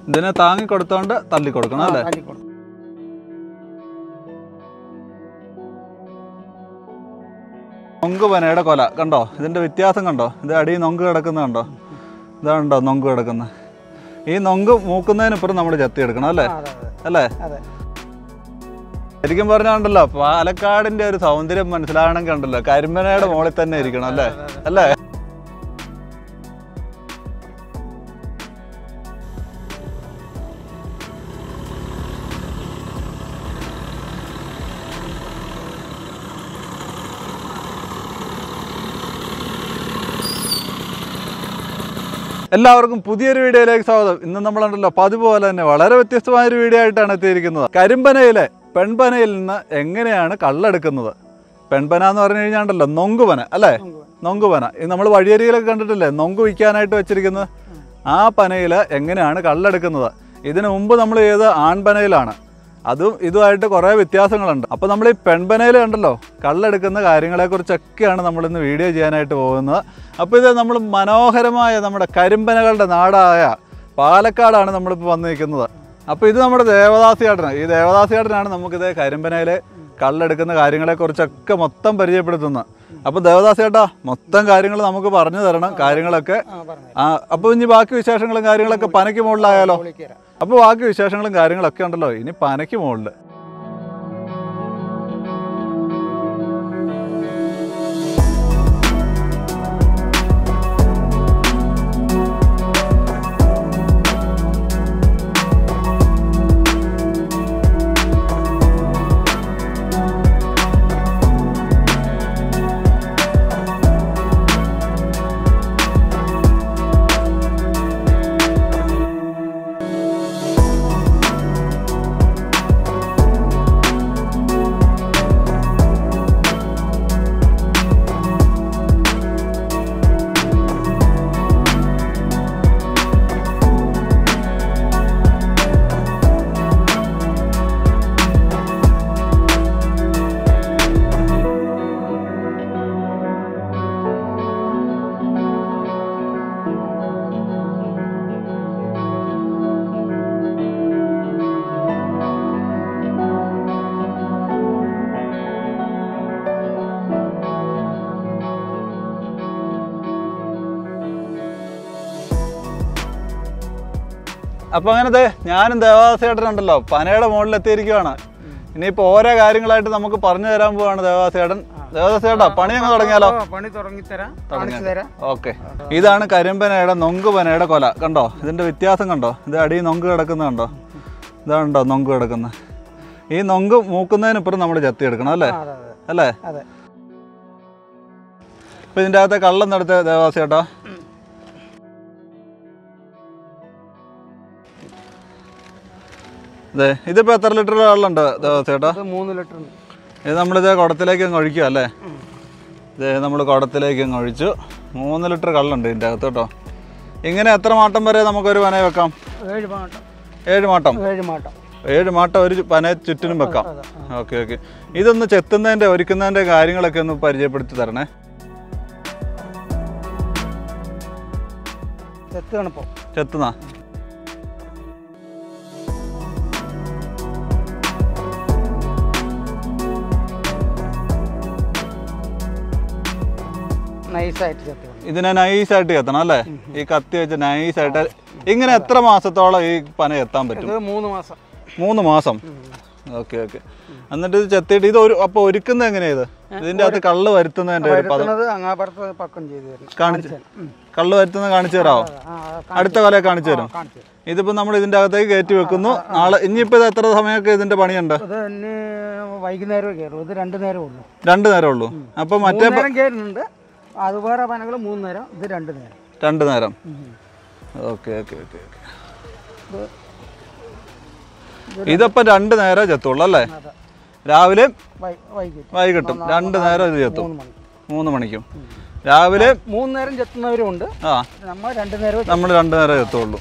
ഇതിനെ താങ്ങി കൊടുത്തോണ്ട് തള്ളി കൊടുക്കണം അല്ലേ തല്ലിക്കൊടുക്കും നൊങ്ക് പനയുടെ കൊല കണ്ടോ ഇതിന്റെ വ്യത്യാസം കണ്ടോ ഇത് അടിയിൽ നൊങ്ക് കിടക്കുന്നത് കണ്ടോ ഇതാണ്ടോ നൊങ്ക് കിടക്കുന്നത് ഈ നൊങ്ക് മൂക്കുന്നതിനിപ്പുറം നമ്മൾ ചത്തി എടുക്കണം അല്ലേ ആ, അതെ അതെ അല്ലേ അതെ ശരിക്കും പറഞ്ഞാണ്ടല്ലോ പാലക്കാടിന്റെ ഒരു സൗന്ദര്യം മനസ്സിലാകണമെങ്കിൽ ഉണ്ടല്ലോ കരിമ്പനയുടെ മുകളിൽ തന്നെ ഇരിക്കണം അല്ലേ അല്ലേ എല്ലാവർക്കും പുതിയൊരു വീഡിയോയിലേക്ക് സ്വാഗതം ഇന്ന് നമ്മളുണ്ടല്ലോ പതിവ് പോലെ തന്നെ വളരെ വ്യത്യസ്തമായ ഒരു വീഡിയോ ആയിട്ടാണ് എത്തിയിരിക്കുന്നത് കരിമ്പനയിലെ പെൺപനയിൽ നിന്ന് എങ്ങനെയാണ് കള്ളെടുക്കുന്നത് പെൺപന എന്ന് പറഞ്ഞു കഴിഞ്ഞാണ്ടല്ലോ നൊങ്കുപന അല്ലേ നൊങ്കുപന ഇത് നമ്മൾ വഴിയരികിലൊക്കെ കണ്ടിട്ടില്ലേ നൊങ്ക് വിൽക്കാനായിട്ട് വെച്ചിരിക്കുന്നത് ആ പനയിൽ എങ്ങനെയാണ് കള്ളെടുക്കുന്നത് ഇതിനു മുമ്പ് നമ്മൾ ചെയ്ത ആൺപനയിലാണ് അതും ഇതുമായിട്ട് കുറേ വ്യത്യാസങ്ങളുണ്ട് അപ്പോൾ നമ്മൾ ഈ പെൺപനയിൽ കണ്ടല്ലോ കള്ളെടുക്കുന്ന കാര്യങ്ങളെക്കുറിച്ചൊക്കെയാണ് നമ്മൾ ഇന്ന് വീഡിയോ ചെയ്യാനായിട്ട് പോകുന്നത് അപ്പോൾ ഇത് നമ്മൾ മനോഹരമായ നമ്മുടെ കരിമ്പനകളുടെ നാടായ പാലക്കാടാണ് നമ്മളിപ്പോൾ വന്ന് നിൽക്കുന്നത് അപ്പോൾ ഇത് നമ്മുടെ ദേവദാസിയേട്ടനാണ് ഈ ദേവദാസിയേട്ടനാണ് നമുക്കിത് കരിമ്പനയിൽ കള്ളെടുക്കുന്ന കാര്യങ്ങളെക്കുറിച്ചൊക്കെ മൊത്തം പരിചയപ്പെടുത്തുന്നത് അപ്പോൾ ദേവദാസിയേട്ടാ മൊത്തം കാര്യങ്ങൾ നമുക്ക് പറഞ്ഞു തരണം കാര്യങ്ങളൊക്കെ ആ പറഞ്ഞു ആ അപ്പോൾ ഇനി ബാക്കി വിശേഷങ്ങളും കാര്യങ്ങളൊക്കെ പനയ്ക്ക് മുകളിലായാലോ വിളിക്കരാം അപ്പോൾ ബാക്കി വിശേഷങ്ങളും കാര്യങ്ങളൊക്കെ ഉണ്ടല്ലോ ഇനി പനയ്ക്ക് മുകളിൽ അപ്പോൾ അങ്ങനത്തെ ഞാനും ദേവാസേട്ടനുണ്ടല്ലോ പനയുടെ മുകളിൽ എത്തിയിരിക്കുവാണ് ഇനിയിപ്പോൾ ഓരോ കാര്യങ്ങളായിട്ട് നമുക്ക് പറഞ്ഞു തരാൻ പോവാണ് ദേവാസേട്ടൻ ദേവദാസേട്ടാ പണി അങ്ങ് തുടങ്ങിയാലോ ഓ, പണി തുടങ്ങി തരാം കാണിച്ചു തരാം ഓക്കെ ഇതാണ് കരിമ്പനയുടെ നൊങ്ക് പനയുടെ കൊല കണ്ടോ ഇതിന്റെ വ്യത്യാസം കണ്ടോ ഇത് അടിയിൽ നൊങ്ക് കിടക്കുന്നത് കണ്ടോ ഇതാണ്ടോ നൊങ്ക് കിടക്കുന്നത് ഈ നൊങ്ക് മൂക്കുന്നതിനിപ്പുറം നമ്മൾ ചത്തി എടുക്കണം അല്ലേ ആ, അതെ അതെ അല്ലേ അതെ ഇപ്പൊ ഇതിന്റെ അകത്തെ കള്ളം നടത്ത ദേവാസി ചേട്ടാ അതെ ഇതിപ്പോ എത്ര ലിറ്റർ വെള്ളമുണ്ട് ദേവാസി ചേട്ടാ ഇത് മൂന്ന് ലിറ്റർ ഉണ്ട് ഇത് നമ്മളിത് കുടത്തിലേക്ക് അങ്ങ് ഒഴിക്കുക അല്ലേ ഇത് നമ്മൾ കുടത്തിലേക്ക് അങ്ങ് ഒഴിച്ചു മൂന്ന് ലിറ്റർ കള്ളുണ്ട് ഇതിൻ്റെ അകത്ത് കേട്ടോ ഇങ്ങനെ എത്ര മാട്ടം വരെ നമുക്കൊരു പന വെക്കാം ഏഴ് മാട്ടം ഏഴ് മാട്ടം ഏഴ് മാട്ടം ഏഴ് മാട്ടം ഒരു പന ചുറ്റിനും വെക്കാം അതെ ഓക്കെ ഓക്കെ ഇതൊന്ന് ചെത്തുന്നതിൻ്റെ ഒരുക്കുന്നതിൻ്റെ കാര്യങ്ങളൊക്കെ ഒന്ന് പരിചയപ്പെടുത്തി തരണേ എത്തുകയാണ് ഇപ്പോൾ ചെത്തുന്ന നൈസായിട്ട് ചെത്തുകയാണ് ഇതിനെ നൈസായിട്ട് ചെത്തണം അല്ലേ ഈ കത്തി വെച്ച് നൈസായിട്ട് ഇങ്ങനെ എത്ര മാസത്തോളം ഈ പന എത്താൻ പറ്റും ഇത് മൂന്ന് മാസം മൂന്ന് മാസം ഓക്കെ ഓക്കെ എന്നിട്ട് ഇത് ചെത്തിയിട്ട് ഇത് ഒരു അപ്പോൾ ഒരുക്കുന്നത് എങ്ങനെയാ ഇത് ഇതിൻ്റെ അകത്ത് കള്ള് വരുത്തുന്നതിൻ്റെ ഒരു പദം വരുത്തുന്നത് അങ്ങാപ്പുറത്ത് പക്കം ചെയ്ത് തരണം കാണിച്ച് തരാം. ഉം. കള്ള് വരുത്തുന്നത് കാണിച്ചു തരാമോ ആ, ആ, അടുത്ത കൊലയെ കാണിച്ചു തരും കാണിച്ചു തരാം ഇതിപ്പോൾ നമ്മൾ ഇതിൻ്റെ അകത്തേക്ക് കയറ്റി വെക്കുന്നു നാളെ ഇനിയിപ്പോൾ ഇത് എത്ര സമയമൊക്കെ ഇതിൻ്റെ പണിയുണ്ട് ഇത് ഇനി വൈകുന്നേരം കയറും ഇത് രണ്ട് നേരം ഉള്ളൂ രണ്ട് നേരം ഉള്ളൂ അപ്പോൾ മറ്റേ മൂന്ന് നേരം കയറുന്നുണ്ട് അത് വേറെ പനകൾ മൂന്ന് നേരം ഇത് രണ്ട് നേരം രണ്ട് നേരം ഉം. ഓക്കെ ഓക്കെ ഓക്കെ ഓക്കെ ഇത് ഇതിപ്പോൾ രണ്ട് നേരം ചെത്തുള്ളൂ അല്ലേ അതെ രാവിലെ വൈ വൈകിട്ട് വൈകിട്ടും രണ്ട് നേരം ഇത് ചെത്തും മൂന്ന് മണി മൂന്ന് മണിക്കും രാവിലെ മൂന്ന് നേരം ചെത്തുന്നവരും ഉണ്ട് ആ നമ്മൾ രണ്ട് നേരം നമ്മൾ രണ്ട് നേരം എത്തുള്ളൂ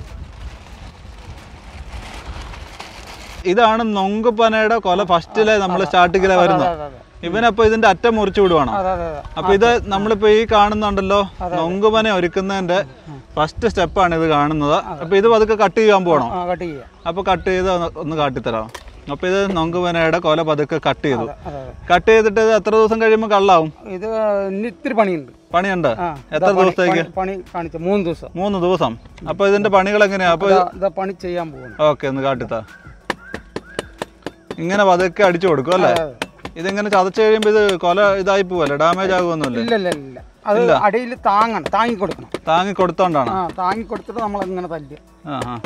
ഇതാണ് നൊങ്കുപനയുടെ കൊല ഫസ്റ്റിലെ നമ്മൾ സ്റ്റാർട്ടിങ്ങിലെ വരുന്നത് അതെ അതെ ഇവനപ്പോ ഇതിന്റെ അറ്റം മുറിച്ചു വിടുവാണോ അതെ അതെ അതെ അപ്പൊ ഇത് നമ്മളിപ്പോ ഈ കാണുന്നുണ്ടല്ലോ നൊങ്കുപന ഒരുക്കുന്നതിന്റെ ഫസ്റ്റ് സ്റ്റെപ്പാണ് ഇത് കാണുന്നത് അപ്പോൾ ഇത് പതുക്കെ കട്ട് ചെയ്യാൻ പോകണം ആ കട്ട് ചെയ്യാം അപ്പോൾ കട്ട് ചെയ്ത് ഒന്ന് ഒന്ന് കാട്ടിത്തരാം അപ്പോൾ ഇത് നൊങ്കുപനയുടെ കൊല പതുക്കെ കട്ട് ചെയ്തു അതെ അതെ കട്ട് ചെയ്തിട്ട് ഇത് എത്ര ദിവസം കഴിയുമ്പോൾ കള്ളാവും ഇത് ഇനി ഇത്തിരി പണിയുണ്ട് പണിയുണ്ട് ആ എത്ര ഇതാ പണി- ദിവസത്തേക്ക് പണി- പണി കാണിച്ചു മൂന്ന് ദിവസം മൂന്ന് ദിവസം അപ്പോൾ ഇതിന്റെ പണികൾ എങ്ങനെയാ അപ്പോൾ ഇതാ- ഇതാ പണി ചെയ്യാൻ പോകുന്നു ഓക്കെ ഒന്ന് കാട്ടിത്താ ഇങ്ങനെ പതുക്കെ അടിച്ചു കൊടുക്കും അല്ലേ അതെ, അതെ. ഇതിങ്ങനെ ചതച്ച് കഴിയുമ്പോൾ ഇത് കൊല ഇതായി പോവല്ലേ ഡാമേജ് ആകുമൊന്നുമില്ല ഇല്ല ഇല്ല ഇല്ല അത് അടിയിൽ താങ്ങണം താങ്ങി കൊടുക്കണം താങ്ങി കൊടുത്തോണ്ടാണ് ആ താങ്ങി കൊടുത്തിട്ട് നമ്മൾ ഇങ്ങനെ തല്ലുക ആ ആ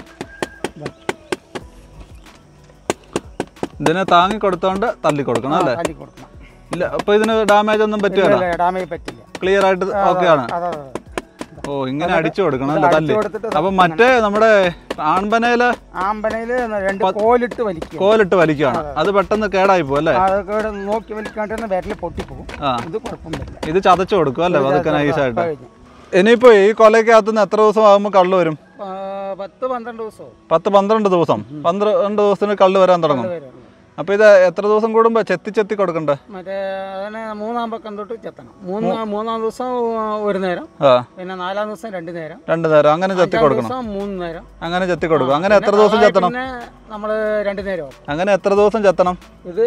ഇതിനെ താങ്ങി കൊടുത്തോണ്ട് തല്ലി കൊടുക്കണം അല്ലേ തല്ലി കൊടുക്കണം ഇല്ല അപ്പൊ ഇതിന് ഡാമേജ് ഒന്നും പറ്റുകയില്ല ഇല്ല ഡാമേജ് പറ്റില്ല ക്ലിയർ ആയിട്ട് ഓക്കെ ആണ് അതെ അതെ അതെ. ഓ ഇങ്ങനെ അടിച്ചു കൊടുക്കണം അല്ലേ അടിച്ചു തല്ലി കൊടുത്തിട്ട് അപ്പൊ മറ്റേ നമ്മുടെ ആൺപനയില് ആമ്പനയില് രണ്ട് കോലിട്ട് വലിക്കുക കോലിട്ട് വലിക്കുകയാണ് അത് പെട്ടെന്ന് കേടായി പോകും അല്ലേ അതൊക്കെ ഇവിടെ നോക്കി വലിക്കാണ്ട് വിരല് പൊട്ടിപ്പോകും ആ ഇത് കുഴപ്പമില്ല ഇത് ചതച്ചു കൊടുക്കും അല്ലേ പതുക്കെ നൈസായിട്ട് കഴിഞ്ഞു ഇനിയിപ്പോ ഈ കൊലയ്ക്കകത്ത് നിന്ന് എത്ര ദിവസം ആകുമ്പോൾ കള്ള് വരും ആ, പത്ത് പന്ത്രണ്ട് ദിവസവും പത്ത് പന്ത്രണ്ട് ദിവസം പന്ത്രണ്ട് ദിവസത്തിന് കള്ള് വരാൻ തുടങ്ങും വരും അപ്പൊ ഇത് എത്ര ദിവസം കൂടുമ്പോ ചെത്തി ചെത്തി കൊടുക്കണ്ടേ മറ്റേ അതിന് മൂന്നാം പക്കം തൊട്ട് ചെത്തണം മൂന്ന് മൂന്നാം ദിവസം ഒരു നേരം ആ പിന്നെ നാലാം ദിവസം രണ്ട് നേരം രണ്ടു നേരം അങ്ങനെ ചെത്തി അഞ്ചാം കൊടുക്കണം ദിവസം മൂന്ന് നേരം അങ്ങനെ ചെത്തി കൊടുക്കും അങ്ങനെ എത്ര ദിവസം പിന്നെ ചെത്തണം പിന്നെ നമ്മൾ രണ്ട് നേരം അങ്ങനെ എത്ര ദിവസം ചെത്തണം ഇത്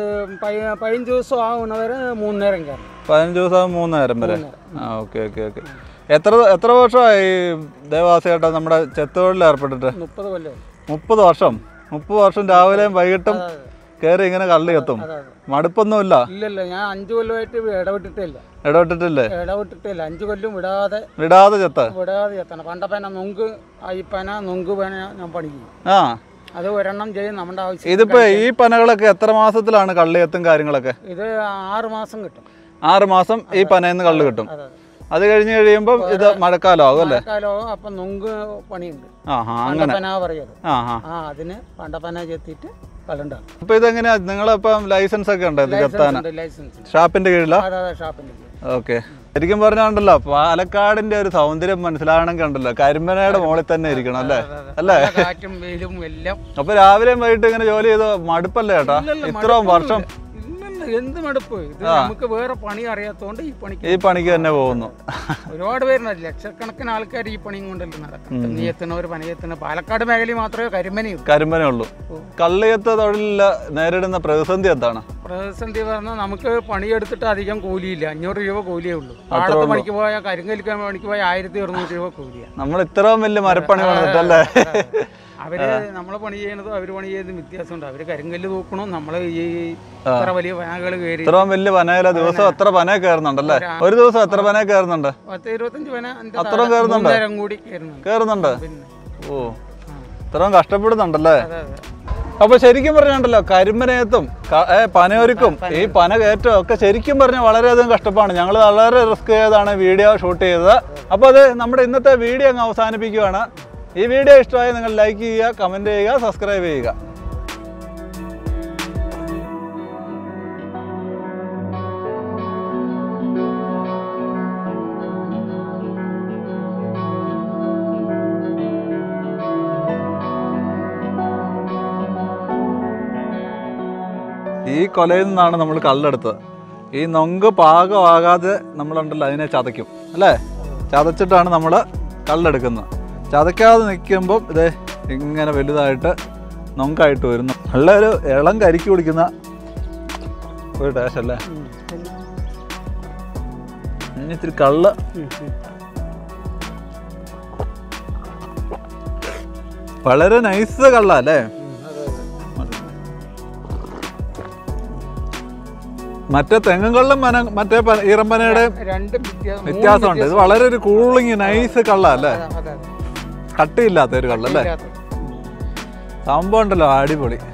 പയ- പതിനഞ്ച് ദിവസം ആവുന്നവരെ മൂന്ന് നേരം കയറും പതിനഞ്ച് ദിവസം മൂന്ന് നേരം വരെ ആ ഓക്കെ ഓക്കെ ഓക്കെ എത്ര എത്ര വർഷമായി ദേവാസിയായിട്ട് നമ്മുടെ ചെത്തുകളിൽ ഏർപ്പെട്ടിട്ട് മുപ്പത് കൊല്ലം മുപ്പത് വർഷം മുപ്പത് വർഷം രാവിലെയും വൈകിട്ടും കയറി ഇങ്ങനെ കള്ളി എത്തും അതെ അതെ മടുപ്പൊന്നുമില്ല ഇല്ലല്ല ഞാൻ അഞ്ച് കൊല്ലമായിട്ട് ഇടവിട്ടിട്ടില്ല ഇടപെട്ടിട്ടില്ലേ ഇടവിട്ടിട്ടില്ല അഞ്ച് കൊല്ലം വിടാതെ വിടാതെ ചെത്ത വിടാതെ എത്തണം പണ്ടപ്പന നൊങ്ക് അയ്യപ്പന നൊങ്ക് പന ഞാൻ പണി ചെയ്യും ആ അത് ഒരെണ്ണം ചെയ്യും നമ്മുടെ ആവശ്യം ഇതിപ്പോ ഈ പനകളൊക്കെ എത്ര മാസത്തിലാണ് കള്ളിയെത്തും കാര്യങ്ങളൊക്കെ ഇത് ആറ് മാസം കിട്ടും ആറ് മാസം ഈ പനയിന്ന് കള്ള് കിട്ടും അതെ അതെ അത് കഴിഞ്ഞ് കഴിയുമ്പോൾ ഇത് മഴക്കാലമാകും അല്ലേ മഴക്കാലമോ അപ്പം നൊങ്ക് പണിയുണ്ട് ആ ഹാ അങ്ങനെ പണ്ടപ്പന പറയത് ആ ഹാ ആ അതിന് പണ്ടപ്പന ചെത്തിയിട്ട് കളുണ്ടാകും അപ്പൊ ഇതെങ്ങനെയാ നിങ്ങളിപ്പം ലൈസൻസ് ഒക്കെ ഉണ്ട് ഇത് ചെത്താൻ ഉണ്ട് ലൈസൻസ് ഷാപ്പിന്റെ കീഴിലാ അതെ അതെ ഷാപ്പിൻ്റെ ഓക്കെ ശരിക്കും പറഞ്ഞാണ്ടല്ലോ പാലക്കാടിന്റെ ഒരു സൗന്ദര്യം മനസ്സിലാകണമെങ്കിൽ ഉണ്ടല്ലോ കരിമ്പനയുടെ മുകളിൽ തന്നെ ഇരിക്കണം അല്ലേ അല്ലേ കാറ്റും വെയിലും എല്ലാം അപ്പൊ രാവിലെയും വൈകിട്ട് ഇങ്ങനെ ജോലി ചെയ്ത് മടുപ്പല്ലേ ചേട്ടാ ഇല്ലല്ല, ഇത്രയും വർഷം ഇല്ലല്ല എന്ത് മടുപ്പ് ഇത് നമുക്ക് വേറെ പണി അറിയാത്തോണ്ട് ഈ പണിക്ക് ഈ പണിക്ക് തന്നെ പോകുന്നു ഒരുപാട് പേരുണ്ട് ലക്ഷക്കണക്കിന് ആൾക്കാർ ഈ പണിയും കൊണ്ടല്ലേ നടക്കുന്നത് നീ എത്തുന്നവർ പണി എത്തുന്ന പാലക്കാട് മേഖലയിൽ മാത്രമേ കരിമ്പനയുള്ളൂ കരിമ്പനേ ഉള്ളൂ കള്ളിയത്ത് തൊഴിലില് നേരിടുന്ന പ്രതിസന്ധി എന്താണ് പ്രതിസന്ധി പറഞ്ഞാൽ നമുക്ക് പണിയെടുത്തിട്ട് അധികം കൂലിയില്ല അഞ്ഞൂറ് രൂപ കൂലിയേ ഉള്ളൂ പാടത്ത് പണിക്ക് പോയാൽ കരിങ്കലിക്കാൻ പണിക്ക് പോയാൽ ആയിരത്തി ഒരുന്നൂറ് രൂപ കൂലിയാണ് നമ്മൾ ഇത്രയും വലിയ മരപ്പണി വന്നിട്ടല്ലേ അവര് നമ്മളെ പണി ചെയ്യുന്നതും അവര് പണി ചെയ്യുന്നതും വ്യത്യാസമുണ്ട് അവര് കരിങ്കല്ല് തൂക്കണം നമ്മള് ഈ ഇത്ര വലിയ വനകൾ കയറി ഇത്രയും വലിയ പനയില ദിവസം എത്ര പന കയറുന്നുണ്ടല്ലേ ഒരു ദിവസം എത്ര പന കയറുന്നുണ്ട് പത്ത് ഇരുപത്തഞ്ച് വന എൻ്റെ അത്രയും താഴെ കയറുന്നുണ്ടോ? മൂന്നേരം കൂടി കയറുന്നുണ്ട് കയറുന്നുണ്ട് പിന്നെ ഓ ഇത്രയും കഷ്ടപ്പെടുന്നുണ്ടല്ലേ അതെ അതെ അപ്പൊ ശരിക്കും പറഞ്ഞാണ്ടല്ലോ കരിമ്പനയത്തും ക- ഏ, പനയൊരുക്കും ഈ പന കയറ്റവും ഒക്കെ ശരിക്കും പറഞ്ഞാൽ വളരെയധികം കഷ്ടപ്പാടാണ് ഞങ്ങൾ വളരെ റിസ്ക് ചെയ്താണ് വീഡിയോ ഷൂട്ട് ചെയ്തത് അപ്പോൾ അത് നമ്മുടെ ഇന്നത്തെ വീഡിയോ അങ്ങ് അവസാനിപ്പിക്കുകയാണ് ഈ വീഡിയോ ഇഷ്ടമായി നിങ്ങൾ ലൈക്ക് ചെയ്യുക കമൻറ്റ് ചെയ്യുക സബ്സ്ക്രൈബ് ചെയ്യുക ഈ കൊലയിൽ നിന്നാണ് നമ്മൾ കള്ളെടുത്തത് ഈ നൊങ്ക് പാകമാകാതെ നമ്മളുണ്ടല്ലോ അതിനെ ചതയ്ക്കും അല്ലേ ചതച്ചിട്ടാണ് നമ്മൾ കള്ളെടുക്കുന്നത് ചതയ്ക്കാതെ നിൽക്കുമ്പം ഇത് ഇങ്ങനെ വലുതായിട്ട് നൊങ്കായിട്ട് വരുന്നു നല്ലൊരു ഇളം കരിക്ക് കുടിക്കുന്ന ഒരു ടേസ്റ്റ് അല്ലേ ഉം. പിന്നെ, ഇനി ഇത്തിരി കള്ള് ഉം, ഉം. വളരെ നൈസ് കള്ള അല്ലേ ഉം, അതെ, അതെ. മറ്റേ തെങ്ങും കള്ളും മന മറ്റേ പന- ഈറമ്പനയുടെ രണ്ടും വ്യത്യാസം വ്യത്യാസമുണ്ട് ഇത് വളരെ ഒരു കൂളിങ് നൈസ് കള്ള അല്ലേ അതെ അതെ കട്ടിയില്ലാത്ത ഒരു കള്ള അല്ലേ ഇല്ലാത്ത. സംഭവം ഉണ്ടല്ലോ അടിപൊളി